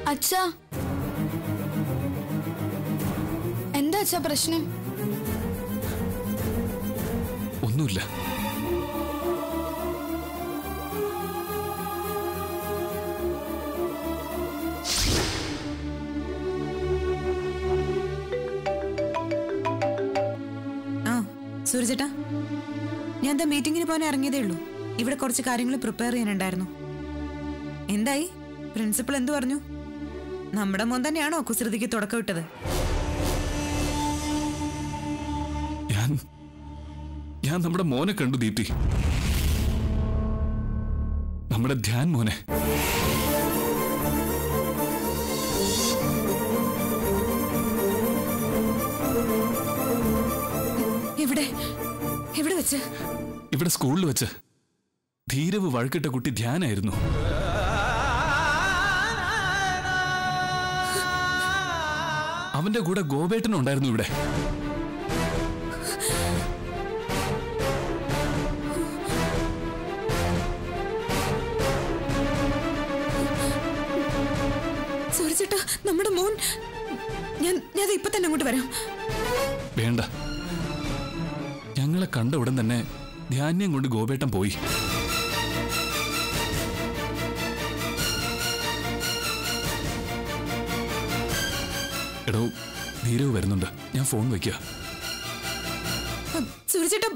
അച്ഛാ എന്താ അച്ഛാ പ്രശ്നം ഒന്നുമില്ല ആ സൂരജേട്ടാ ഞാൻ എന്താ മീറ്റിങ്ങിന് പോകാൻ ഇറങ്ങിയതേ ഉള്ളൂ ഇവിടെ കുറച്ച് കാര്യങ്ങൾ പ്രിപ്പയർ ചെയ്യാനുണ്ടായിരുന്നു എന്തായി പ്രിൻസിപ്പൾ എന്തു പറഞ്ഞു നമ്മുടെ മോൻ തന്നെയാണോ കുസൃതിക്ക് തുടക്കം ഇട്ടത് ഞാൻ ഞാൻ നമ്മുടെ മോനെ കണ്ടു ദീപ്തി നമ്മുടെ ധ്യാൻ മോനെ എവിടെ എവിടെ വെച്ച് ഇവിടെ സ്കൂളിൽ വെച്ച് ധീരവ് വഴക്കിട്ട കുട്ടി ധ്യാനായിരുന്നു അവന്റെ കൂടെ ഗോപേട്ടനും ഉണ്ടായിരുന്നു ഇവിടെ സൂരജേട്ടാ നമ്മുടെ മോൻ ഞാൻ ഞാൻ ദേ ഇപ്പൊ തന്നെ അങ്ങോട്ട് വരാം വേണ്ട ഞങ്ങളെ കണ്ട ഉടൻ തന്നെ ധ്യാന്യം കൊണ്ട് ഗോപേട്ടൻ പോയി എടോ ധീരവ് വരുന്നുണ്ട് ഞാൻ ഫോൺ വയ്ക്കുക സൂരജേട്ടാ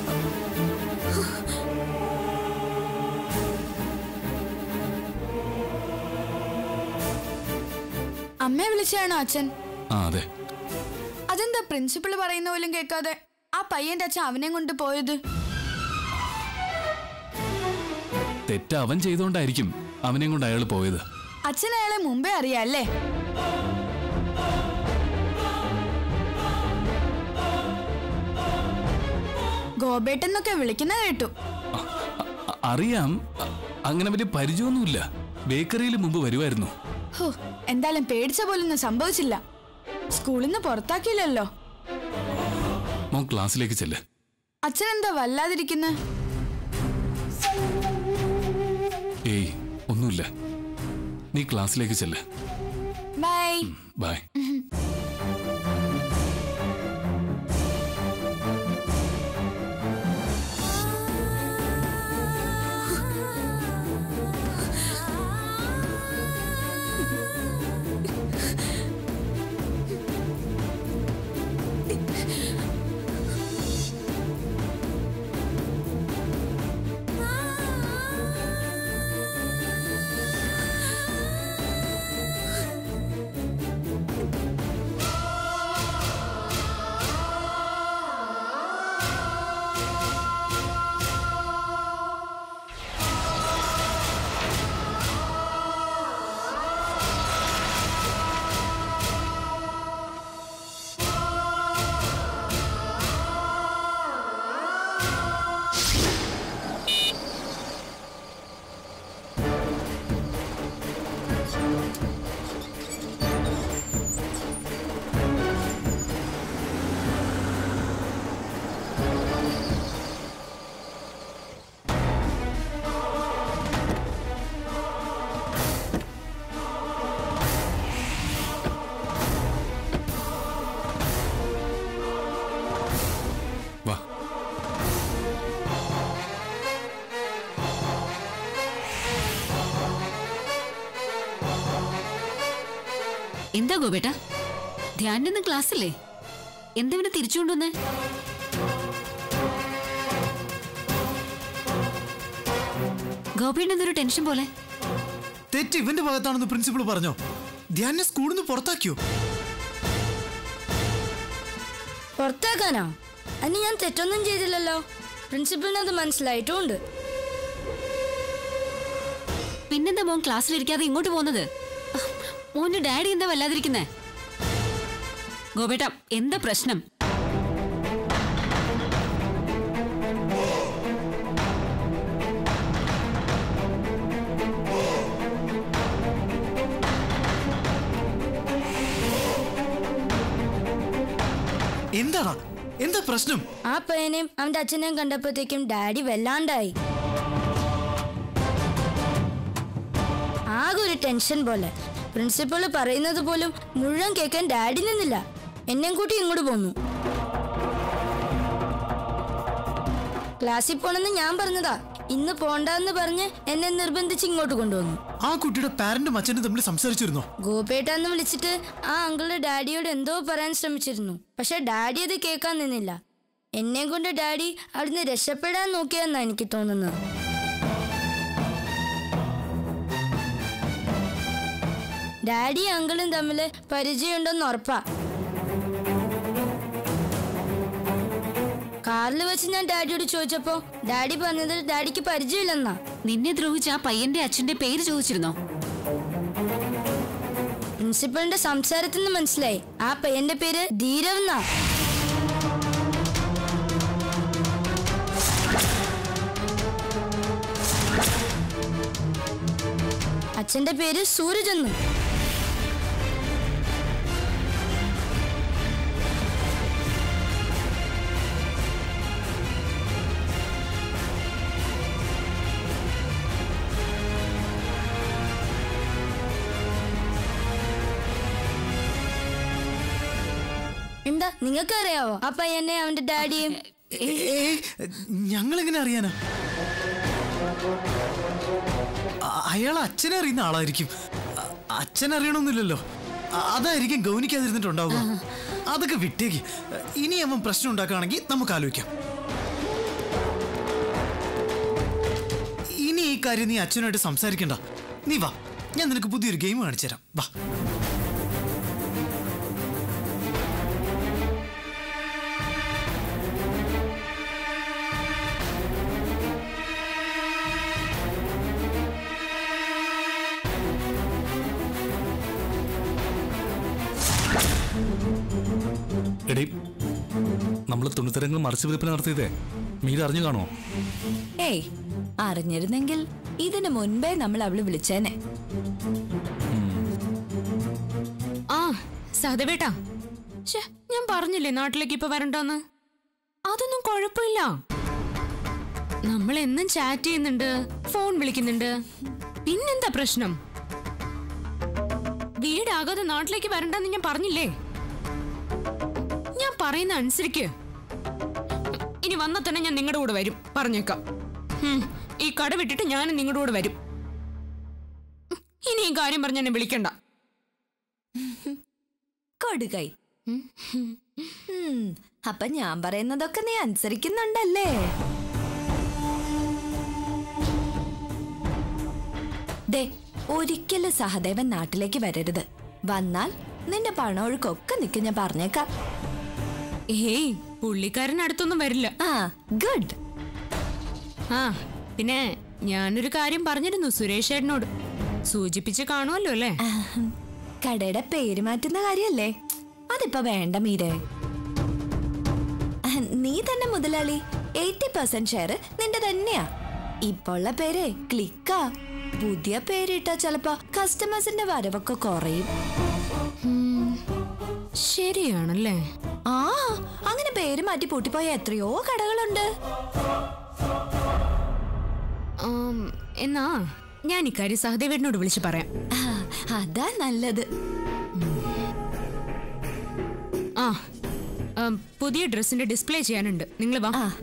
അമ്മയെ വിളിച്ചാണോ അച്ഛൻ ആ അതെ അതെന്താ പ്രിൻസിപ്പൾ പറയുന്ന പോലും കേൾക്കാതെ ആ പയ്യന്റെ അച്ഛൻ അവനെ കൊണ്ട് പോയത് തെറ്റ് അവൻ ചെയ്തുകൊണ്ടായിരിക്കും അവനെയും കൊണ്ട് അയാൾ പോയത് അച്ഛൻ അയാളെ മുമ്പേ അറിയാം അല്ലേ ഗോപേട്ടൻ എന്നൊക്കെ വിളിക്കുന്ന കേട്ടു അ- അ- അറിയാം അ- അങ്ങനെ വലിയ പരിചയമൊന്നുമില്ല ബേക്കറിയിൽ മുമ്പ് വരുമായിരുന്നു ഹോ എന്തായാലും പേടിച്ച പോലൊന്നും സംഭവിച്ചില്ല സ്കൂളിൽ നിന്ന് പുറത്താക്കിയില്ലല്ലോ മോൻ ക്ലാസ്സിലേക്ക് ചെല്ല് അച്ഛൻ എന്താ വല്ലാതിരിക്കുന്ന ഏയ് ഒന്നുമില്ല നീ ക്ലാസ്സിലേക്ക് ചെല്ല് ബൈ ബൈ വാ എന്താ ഗോപേട്ട ധ്യാനിന്ന് ക്ലാസ്സില്ലേ എന്താ ഇവനെ തിരിച്ചുകൊണ്ടുവന്നേ ഗോപേട്ടൻ എന്തൊരു ടെൻഷൻ പോലെ തെറ്റ് ഇവന്റെ ഭാഗത്താണെന്ന് പ്രിൻസിപ്പൾ പറഞ്ഞോ ധ്യാനെ സ്കൂളിൽ നിന്ന് പുറത്താക്കിയോ പുറത്താക്കാനോ അതിന് ഞാൻ തെറ്റൊന്നും ചെയ്തില്ലല്ലോ പ്രിൻസിപ്പലിന് അത് മനസ്സിലായിട്ടുമുണ്ട് പിന്നെന്താ മോൻ ക്ലാസ്സിലിരിക്കാതെ ഇങ്ങോട്ട് പോകുന്നത് അഹ്, മോന്റെ ഡാഡി എന്താ വല്ലാതിരിക്കുന്നേ ഗോപേട്ട എന്താ പ്രശ്നം എന്താടാ എന്താ പ്രശ്നം ആ പയ്യനെയും അവന്റെ അച്ഛനെയും കണ്ടപ്പോഴത്തേക്കും ഡാഡി വല്ലാണ്ടായി ആകെ ഒരു ടെൻഷൻ പോലെ പ്രിൻസിപ്പൾ പറയുന്നത് പോലും മുഴുവൻ കേൾക്കാൻ ഡാഡി നിന്നില്ല എന്നെയും കൂട്ടി ഇങ്ങോട്ട് പോന്നു ക്ലാസ്സിൽ പോണെന്ന് ഞാൻ പറഞ്ഞതാ ഇന്ന് പോണ്ടെന്ന് പറഞ്ഞ് എന്നെ നിർബന്ധിച്ച് ഇങ്ങോട്ട് കൊണ്ടുവന്നു ആ കുട്ടിയുടെ പാരന്റും അച്ഛനും തമ്മിൽ സംസാരിച്ചിരുന്നോ ഗോപേട്ടാന്ന് വിളിച്ചിട്ട് ആ അങ്കിള് ഡാഡിയോട് എന്തോ പറയാൻ ശ്രമിച്ചിരുന്നു പക്ഷെ ഡാഡി അത് കേൾക്കാൻ നിന്നില്ല എന്നെ കൊണ്ട് ഡാഡി അവിടുന്ന് രക്ഷപ്പെടാൻ നോക്കിയെന്നാ എനിക്ക് തോന്നുന്നത് ഡാഡി അങ്കിളും തമ്മിൽ പരിചയമുണ്ടെന്ന് ഉറപ്പാ കാറിൽ വെച്ച് ഞാൻ ഡാഡിയോട് ചോദിച്ചപ്പോ ഡാഡി പറഞ്ഞത് ഡാഡിക്ക് പരിചയമില്ലെന്നാ നിന്നെ ദ്രോഹിച്ച ആ പയ്യന്റെ അച്ഛന്റെ പേര് ചോദിച്ചിരുന്നോ പ്രിൻസിപ്പളിന്റെ സംസാരത്തിൽ നിന്ന് മനസ്സിലായി ആ പയ്യന്റെ പേര് ധീരവ് എന്നാ അച്ഛന്റെ പേര് സൂരജ് എന്നും എന്താ നിങ്ങൾക്ക് അറിയാവോ ആ പയ്യനെ അവന്റെ ഡാഡിയും ഞങ്ങൾ എങ്ങനെ അറിയാനാ അ- അയാൾ അച്ഛനെ അറിയുന്ന ആളായിരിക്കും അ- അച്ഛൻ അറിയണമെന്നില്ലല്ലോ അ- അതായിരിക്കും ഗൗനിക്കാതിരുന്നിട്ടുണ്ടാവുക അതൊക്കെ വിട്ടേക്ക് ഇനി അവൻ പ്രശ്നം ഉണ്ടാക്കുകയാണെങ്കിൽ നമുക്ക് ആലോചിക്കാം ഇനി ഈ കാര്യം നീ അച്ഛനുമായിട്ട് സംസാരിക്കണ്ട നീ വാ ഞാൻ നിനക്ക് പുതിയൊരു ഗെയിം കാണിച്ചു തരാം വാ എടീ നമ്മൾ തുണിത്തരങ്ങൾ മറിച്ചു വിൽപ്പന നടത്തിയതേ മീര അറിഞ്ഞു കാണോ ഏയ് അറിഞ്ഞിരുന്നെങ്കിൽ ഇതിനു മുൻപേ നമ്മൾ അവള് വിളിച്ചേനെ ആ സഹദേവേട്ടാ ശ്ശെ, ഞാൻ പറഞ്ഞില്ലേ നാട്ടിലേക്ക് ഇപ്പൊ വരണ്ടെന്ന് അതൊന്നും കുഴപ്പമില്ല നമ്മൾ എന്നും ചാറ്റ് ചെയ്യുന്നുണ്ട് ഫോൺ വിളിക്കുന്നുണ്ട് പിന്നെന്താ പ്രശ്നം വീടാകാതെ നാട്ടിലേക്ക് വരണ്ടെന്ന് ഞാൻ പറഞ്ഞില്ലേ ഞാൻ പറയുന്ന അനുസരിക്ക് ഇനി വന്നാ തന്നെ ഞാൻ നിങ്ങളുടെ കൂടെ വരും പറഞ്ഞേക്കാം ഉം, ഈ കട വിട്ടിട്ട് ഞാനും നിങ്ങളുടെ കൂടെ വരും ഇനി ഈ കാര്യം പറഞ്ഞ് എന്നെ വിളിക്കണ്ട കൊടുകൈ ഉം, അപ്പൊ ഞാൻ പറയുന്നതൊക്കെ നീ അനുസരിക്കുന്നുണ്ടല്ലേ ദേ ഒരിക്കലും സഹദേവൻ നാട്ടിലേക്ക് വരരുത് വന്നാൽ നിന്റെ പണമൊഴുക്കൊക്കെ നിൽക്കും ഞാൻ പറഞ്ഞേക്കാം ഏയ് പുള്ളിക്കാരൻ അടുത്തൊന്നും വരില്ല ആ ഗുഡ് ആ പിന്നെ ഞാനൊരു കാര്യം പറഞ്ഞിരുന്നു സുരേഷ് ചേട്ടനോട് സൂചിപ്പിച്ച് കാണുമല്ലോ അല്ലേ കടയുടെ പേര് മാറ്റുന്ന കാര്യല്ലേ അതിപ്പോ വേണ്ട മീരെ അഹ്, നീ തന്നെ മുതലാളി എയ്റ്റി പെർസെന്റ് ഷെയർ നിന്റെ തന്നെയാ ഇപ്പൊ ഉള്ള പേര് ക്ലിക്കാ പുതിയ പേരിട്ട ചിലപ്പോ കസ്റ്റമേഴ്സിന്റെ വരവൊക്കെ കുറയും ശരിയാണല്ലേ ആ അങ്ങനെ പേര് മാറ്റി പൂട്ടിപ്പോയ എത്രയോ കടകളുണ്ട് ആം, എന്നാ ഞാൻ ഇക്കാര്യം സഹദേവേട്ടനോട് വിളിച്ച് പറയാം ആ, അതാ നല്ലത് ആ ആം, പുതിയ ഡ്രസ്സിന്റെ ഡിസ്പ്ലേ ചെയ്യാനുണ്ട് നിങ്ങൾ വാ ആ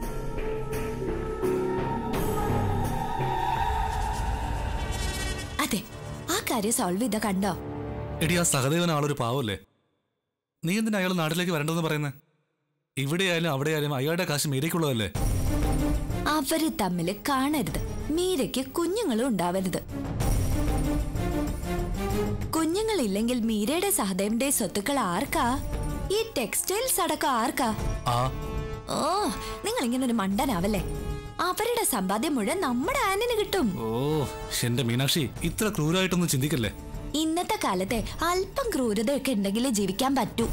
അതെ ആ കാര്യം സോൾവ് ചെയ്ത കണ്ടോ എടി ആ സഹദേവൻ ആളൊരു പാവല്ലേ നീ എന്തിനാ അയാൾ നാട്ടിലേക്ക് വരണ്ടെന്ന് പറയുന്നത് ഇവിടെയായാലും അവിടെയായാലും അയാളുടെ കാശ് മീരയ്ക്കുള്ളതല്ലേ അവര് തമ്മിൽ കാണരുത് മീരയ്ക്ക് കുഞ്ഞുങ്ങളും ഉണ്ടാവരുത് കുഞ്ഞുങ്ങളില്ലെങ്കിൽ മീരയുടെ സഹദേവന്റെ സ്വത്തുക്കൾ ആർക്കാ ഈ ടെക്സ്റ്റൈൽസ് അടക്കം ആർക്കാ ആ ഓ നിങ്ങൾ ഇങ്ങനെ ഒരു മണ്ടനാവല്ലേ അവരുടെ സമ്പാദ്യം മുഴുവൻ നമ്മുടെ ആനിന് കിട്ടും ഓ എന്റെ മീനാക്ഷി ഇത്ര ക്രൂരായിട്ടൊന്നും ചിന്തിക്കല്ലേ ഇന്നത്തെ കാലത്തെ അല്പം ക്രൂരതയൊക്കെ ഉണ്ടെങ്കിലേ ജീവിക്കാൻ പറ്റൂ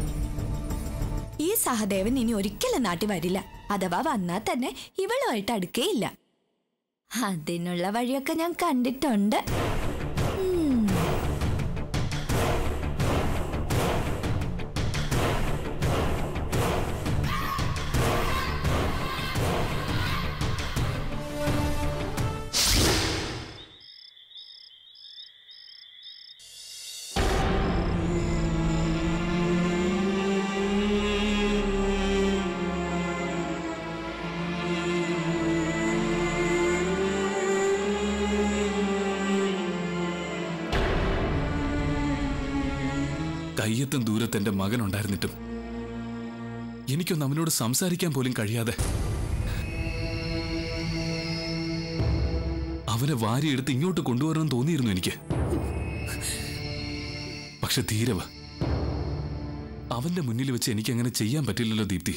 ഈ സഹദേവൻ ഇനി ഒരിക്കലും നാട്ടിൽ വരില്ല അഥവാ വന്നാൽ തന്നെ ഇവളുമായിട്ട് അടുക്കേയില്ല അതിനുള്ള വഴിയൊക്കെ ഞാൻ കണ്ടിട്ടുണ്ട് ഉം. കയ്യെത്തും ദൂരത്ത് എന്റെ മകൻ ഉണ്ടായിരുന്നിട്ടും എനിക്കൊന്ന് അവനോട് സംസാരിക്കാൻ പോലും കഴിയാതെ അവനെ വാരിയെടുത്ത് ഇങ്ങോട്ട് കൊണ്ടുവരണമെന്ന് തോന്നിയിരുന്നു എനിക്ക് പക്ഷെ ധീരവ് അവന്റെ മുന്നിൽ വെച്ച് എനിക്ക് അങ്ങനെ ചെയ്യാൻ പറ്റില്ലല്ലോ ദീപ്തി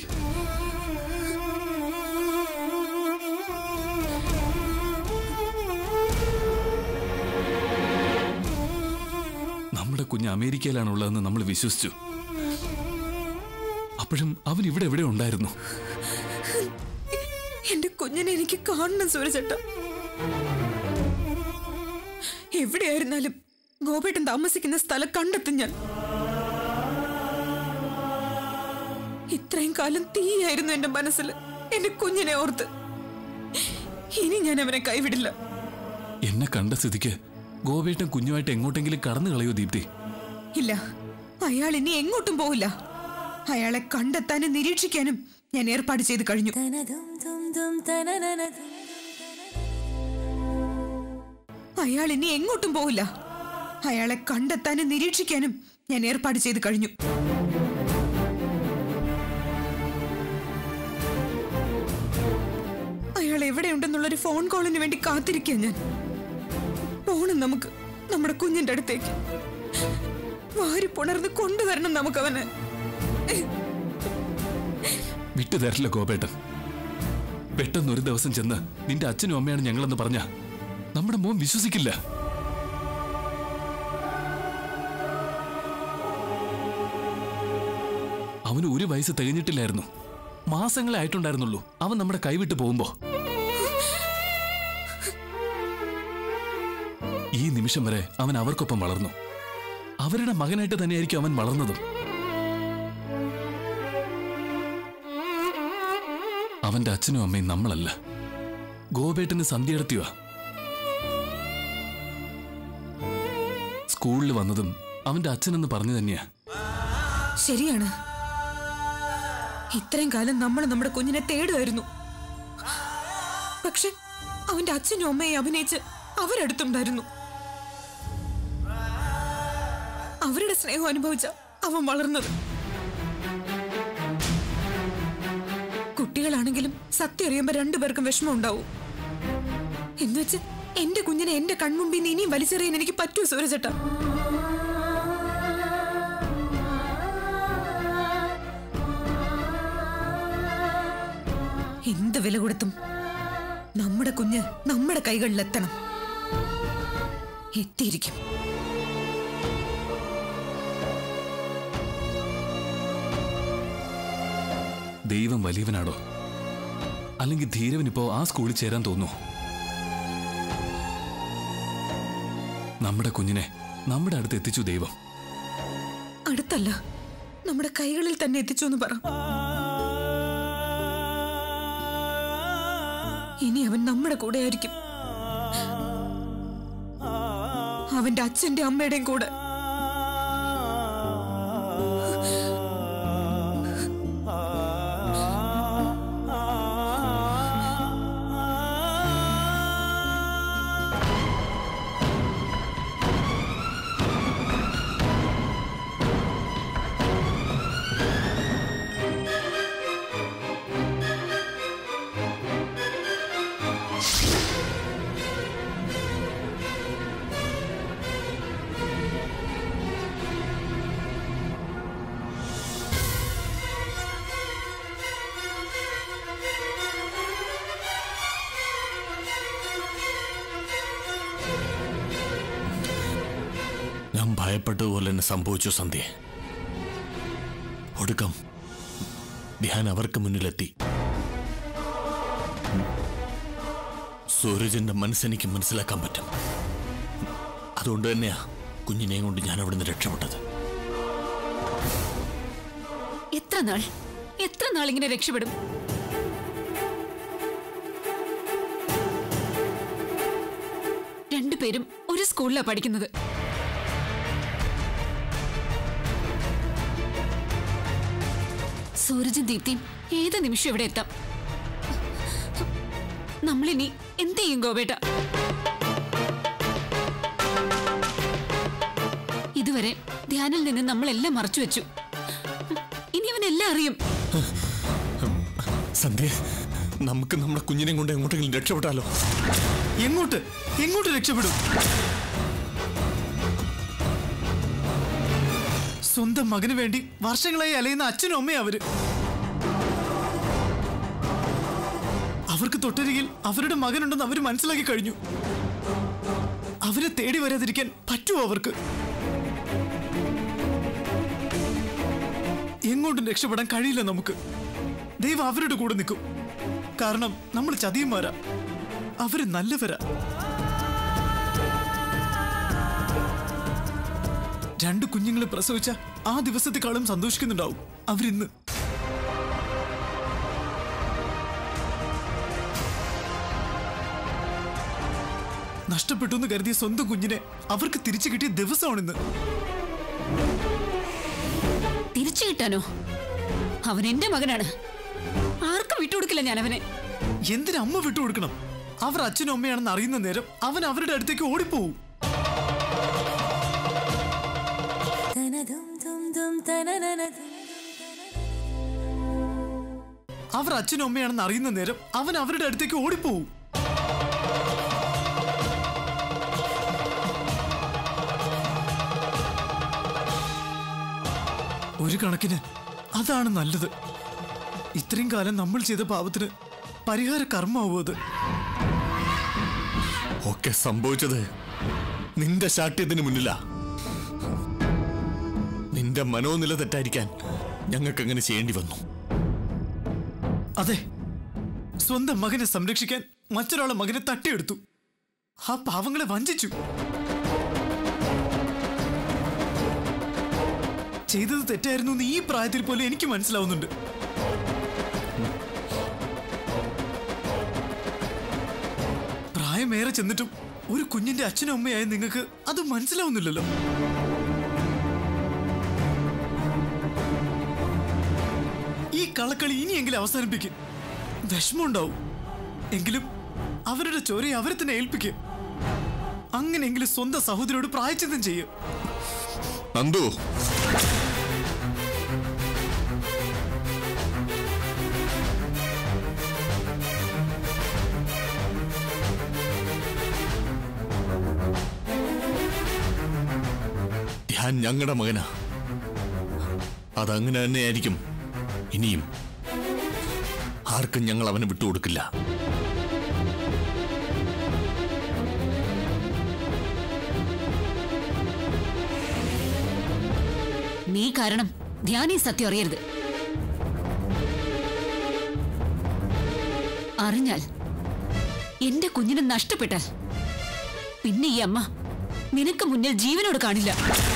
നമ്മുടെ കുഞ്ഞ് അമേരിക്കയിലാണുള്ളതെന്ന് നമ്മൾ വിശ്വസിച്ചു അപ്പോഴും അവൻ ഇവിടെ എവിടെ ഉണ്ടായിരുന്നു എന്റെ കുഞ്ഞിനെ എനിക്ക് കാണണം സൂരജേട്ട എവിടെയായിരുന്നാലും ഗോപേട്ടൻ താമസിക്കുന്ന സ്ഥലം കണ്ടെത്തും ഞാൻ ഇത്രയും കാലം തീയായിരുന്നു എന്റെ മനസ്സിൽ എന്റെ കുഞ്ഞിനെ ഓർത്ത് ഇനി ഞാൻ അവനെ കൈവിടില്ല എന്നെ കണ്ട സ്ഥിതിക്ക് ഗോപേട്ടൻ കുഞ്ഞുമായിട്ട് എങ്ങോട്ടെങ്കിലും കടന്നു കളയോ ദീപ്തി ഇല്ല അയാൾ ഇനി എങ്ങോട്ടും പോവില്ല അയാളെ കണ്ടെത്താനും നിരീക്ഷിക്കാനും ഞാൻ ഏർപ്പാട് ചെയ്ത് കഴിഞ്ഞു അയാൾ ഇനി എങ്ങോട്ടും പോവില്ല അയാളെ കണ്ടെത്താനും നിരീക്ഷിക്കാനും ഞാൻ ഏർപ്പാട് ചെയ്ത് കഴിഞ്ഞു അയാൾ എവിടെയുണ്ടെന്നുള്ളൊരു ഫോൺ കോളിന് വേണ്ടി കാത്തിരിക്കുക ഞാൻ പോണം നമുക്ക് നമ്മുടെ കുഞ്ഞിന്റെ അടുത്തേക്ക് വാരി പുണർന്ന് കൊണ്ടുവരണം നമുക്കവന് വിട്ടുതരില്ല ഗോപേട്ടൻ പെട്ടെന്ന് ഒരു ദിവസം ചെന്ന് നിന്റെ അച്ഛനും അമ്മയാണ് ഞങ്ങളെന്ന് പറഞ്ഞ നമ്മുടെ മോൻ വിശ്വസിക്കില്ല അവന് ഒരു വയസ്സ് തികഞ്ഞിട്ടില്ലായിരുന്നു മാസങ്ങളെ ആയിട്ടുണ്ടായിരുന്നുള്ളൂ അവൻ നമ്മുടെ കൈവിട്ട് പോകുമ്പോ ഈ നിമിഷം വരെ അവൻ അവർക്കൊപ്പം വളർന്നു അവരുടെ മകനായിട്ട് തന്നെയായിരിക്കും അവൻ വളർന്നതും അവന്റെ അച്ഛനും അമ്മയും നമ്മളല്ല ഗോപേട്ടന് സന്ധ്യയെടുത്തിയോ സ്കൂളിൽ വന്നതും അവന്റെ അച്ഛനെന്ന് പറഞ്ഞു തന്നെയാ ശരിയാണ് ഇത്രയും കാലം നമ്മൾ നമ്മുടെ കുഞ്ഞിനെ തേടുമായിരുന്നു പക്ഷെ അവന്റെ അച്ഛനും അമ്മയെ അഭിനയിച്ച് അവരടുത്തുണ്ടായിരുന്നു അവരുടെ സ്നേഹം അനുഭവിച്ച അവൻ വളർന്നത് കുട്ടികളാണെങ്കിലും സത്യം അറിയുമ്പോ രണ്ടുപേർക്കും വിഷമം ഉണ്ടാവും എന്നുവെച്ച് എന്റെ കുഞ്ഞിനെ എന്റെ കൺമുമ്പിൽ നിന്ന് ഇനിയും വലിച്ചെറിയാൻ എനിക്ക് പറ്റുമോ സൂരജേട്ടാ എന്ത് വില കൊടുത്തും നമ്മുടെ കുഞ്ഞ് നമ്മുടെ കൈകളിലെത്തണം എത്തിയിരിക്കും ദൈവം വലിയവനാടോ അല്ലെങ്കിൽ ധീരവനിപ്പോ ആ സ്കൂളിൽ ചേരാൻ തോന്നുന്നു നമ്മുടെ കുഞ്ഞിനെ നമ്മുടെ അടുത്ത് എത്തിച്ചു ദൈവം അടുത്തല്ല നമ്മുടെ കൈകളിൽ തന്നെ എത്തിച്ചു എന്ന് പറ ഇനി അവൻ നമ്മുടെ കൂടെ ആയിരിക്കും അവന്റെ അച്ഛന്റെ അമ്മയുടെയും കൂടെ ഞാൻ ഭയപ്പെട്ടതുപോലെ തന്നെ സംഭവിച്ചു സന്ധ്യ ഒടുക്കം ധ്യാൻ അവർക്ക് മുന്നിലെത്തി സൂരജന്റെ മനസ്സെനിക്ക് മനസ്സിലാക്കാൻ പറ്റും അതുകൊണ്ട് തന്നെയാ കുഞ്ഞിനെയും കൊണ്ട് ഞാൻ അവിടുന്ന് രക്ഷപ്പെട്ടത് എത്ര നാൾ എത്ര നാൾ ഇങ്ങനെ രക്ഷപ്പെടും രണ്ടുപേരും ഒരു സ്കൂളിലാണ് പഠിക്കുന്നത് സൂരജും ദീപ്തിയും ഏത് നിമിഷം ഇവിടെ എത്താം നമ്മളിനി എന്ത് ചെയ്യും ഗോപേട്ട ഇതുവരെ ധ്യാനിൽ നിന്ന് നമ്മളെല്ലാം മറച്ചു വെച്ചു ഇനി അവനെല്ലാം അറിയും സന്ധ്യ നമുക്ക് നമ്മുടെ കുഞ്ഞിനെ കൊണ്ട് എങ്ങോട്ടെങ്കിലും രക്ഷപ്പെട്ടാലോ എങ്ങോട്ട് എങ്ങോട്ട് രക്ഷപ്പെടും സ്വന്തം മകന് വേണ്ടി വർഷങ്ങളായി അലയുന്ന അച്ഛനും അമ്മയും അവര് അവർക്ക് തൊട്ടരികിൽ അവരുടെ മകനുണ്ടെന്ന് അവർ മനസ്സിലാക്കി കഴിഞ്ഞു അവരെ തേടി വരാതിരിക്കാൻ പറ്റുമോ അവർക്ക് എങ്ങോട്ടും രക്ഷപ്പെടാൻ കഴിയില്ല നമുക്ക് ദൈവം അവരുടെ കൂടെ നിൽക്കും കാരണം നമ്മൾ ചതിയന്മാരാ അവര് നല്ലവരാ രണ്ട് കുഞ്ഞുങ്ങളെ പ്രസവിച്ച ആ ദിവസത്തെക്കാളും സന്തോഷിക്കുന്നുണ്ടാവും അവരിന്ന് നഷ്ടപ്പെട്ടു എന്ന് കരുതിയ സ്വന്തം കുഞ്ഞിനെ അവർക്ക് തിരിച്ചു കിട്ടിയ ദിവസമാണിന്ന് തിരിച്ചു കിട്ടാനോ അവൻ എന്റെ മകനാണ് ആർക്കും വിട്ടുകൊടുക്കില്ല ഞാൻ അവനെ എന്തിനു അമ്മ വിട്ടുകൊടുക്കണം അവർ അച്ഛനും അമ്മയാണെന്ന് അറിയുന്ന നേരം അവൻ അവരുടെ അടുത്തേക്ക് ഓടിപ്പോവും അവർ അച്ഛനും അമ്മയാണെന്ന് അറിയുന്ന നേരം അവൻ അവരുടെ അടുത്തേക്ക് ഓടിപ്പോവും ഒരു കണക്കിന് അതാണ് നല്ലത് ഇത്രയും കാലം നമ്മൾ ചെയ്ത പാപത്തിന് പരിഹാര കർമ്മാവും അത് ഒക്കെ സംഭവിച്ചത് നിന്റെ ശാഠ്യത്തിന് മുന്നിലാ നിന്റെ മനോനില തെറ്റായിരിക്കാൻ ഞങ്ങൾക്ക് അങ്ങനെ ചെയ്യേണ്ടി വന്നു അതെ സ്വന്തം മകനെ സംരക്ഷിക്കാൻ മറ്റൊരാളെ മകനെ തട്ടിയെടുത്തു ആ പാവങ്ങളെ വഞ്ചിച്ചു ചെയ്തത് തെറ്റായിരുന്നു എന്ന് ഈ പ്രായത്തിൽ പോലും എനിക്ക് മനസ്സിലാവുന്നുണ്ട് പ്രായമേറെ ചെന്നിട്ടും ഒരു കുഞ്ഞിന്റെ അച്ഛനും അമ്മയായ നിങ്ങൾക്ക് അത് മനസ്സിലാവുന്നില്ലല്ലോ ഈ കളക്കളി ഇനിയെങ്കിലും അവസാനിപ്പിക്കും വിഷമമുണ്ടാവും എങ്കിലും അവരുടെ ചോരയെ അവരെ തന്നെ ഏൽപ്പിക്കുക അങ്ങനെയെങ്കിലും സ്വന്തം സഹോദരിയോട് പ്രായച്ചിത്തം ചെയ്യും നന്ദു ധ്യാൻ ഞങ്ങളുടെ മകനാ അതങ്ങനെ തന്നെയായിരിക്കും ഇനിയും ആർക്കും ഞങ്ങൾ അവനെ വിട്ടുകൊടുക്കില്ല നീ കാരണം ധ്യാനി സത്യം അറിയരുത് അറിഞ്ഞാൽ എന്റെ കുഞ്ഞിനെ നഷ്ടപ്പെട്ടാൽ പിന്നെ ഈ അമ്മ നിനക്ക് മുന്നിൽ ജീവനോട് കാണില്ല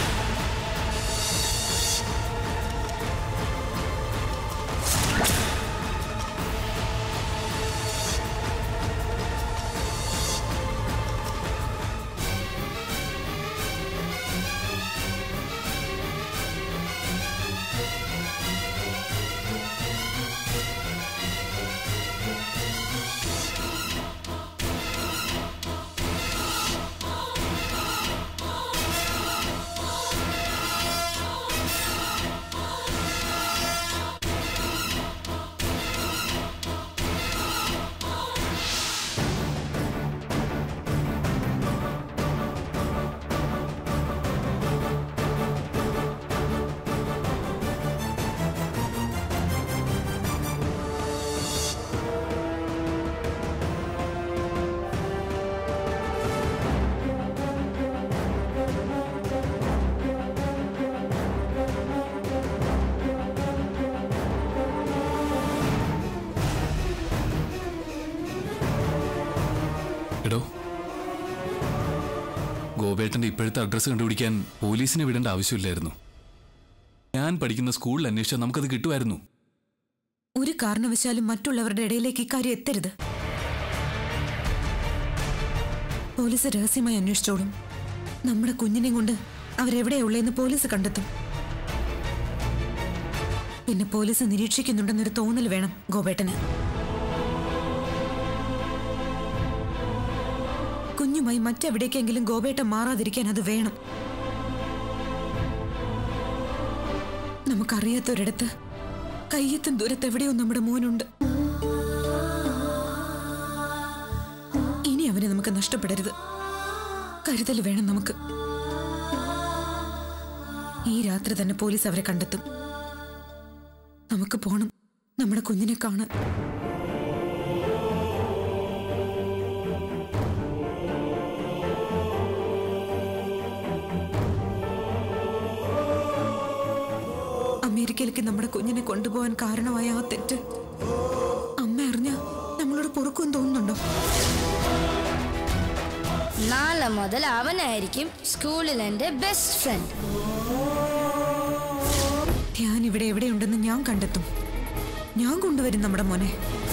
എടോ ഗോപേട്ടന്റെ ഇപ്പോഴത്തെ അഡ്രസ്സ് കണ്ടുപിടിക്കാൻ പോലീസിനെ വിടേണ്ട ആവശ്യമില്ലായിരുന്നു ഞാൻ പഠിക്കുന്ന സ്കൂളിൽ അന്വേഷിച്ചാൽ നമുക്കത് കിട്ടുമായിരുന്നു ഒരു കാരണവശാലും മറ്റുള്ളവരുടെ ഇടയിലേക്ക് ഇക്കാര്യം എത്തരുത് പോലീസ് രഹസ്യമായി അന്വേഷിച്ചോളും നമ്മുടെ കുഞ്ഞിനെയും കൊണ്ട് അവരെവിടെയുള്ളതെന്ന് പോലീസ് കണ്ടെത്തും പിന്നെ പോലീസ് നിരീക്ഷിക്കുന്നുണ്ടെന്നൊരു തോന്നൽ വേണം ഗോപേട്ടന് കുഞ്ഞുമായി മറ്റെവിടേക്കെങ്കിലും ഗോപേട്ടൻ മാറാതിരിക്കാൻ അത് വേണം നമുക്കറിയാത്തൊരിടത്ത് കയ്യെത്തും ദൂരത്ത് എവിടെയോ നമ്മുടെ മോനുണ്ട് ഇനി അവനെ നമുക്ക് നഷ്ടപ്പെടരുത് കരുതൽ വേണം നമുക്ക് ഈ രാത്രി തന്നെ പോലീസ് അവരെ കണ്ടെത്തും നമുക്ക് പോണം നമ്മുടെ കുഞ്ഞിനെ കാണാൻ അമേരിക്കയിലേക്ക് നമ്മുടെ കുഞ്ഞിനെ കൊണ്ടുപോകാൻ കാരണമായ ആ തെറ്റ് അമ്മ അറിഞ്ഞ നമ്മളോട് പൊറുക്കും തോന്നുന്നുണ്ടോ നാളെ മുതൽ അവനായിരിക്കും സ്കൂളിൽ എൻ്റെ ബെസ്റ്റ് ഫ്രണ്ട് ഞാൻ ഇവിടെ എവിടെയുണ്ടെന്ന് ഞാൻ കണ്ടെത്തും ഞാൻ കൊണ്ടുവരും നമ്മുടെ മോനെ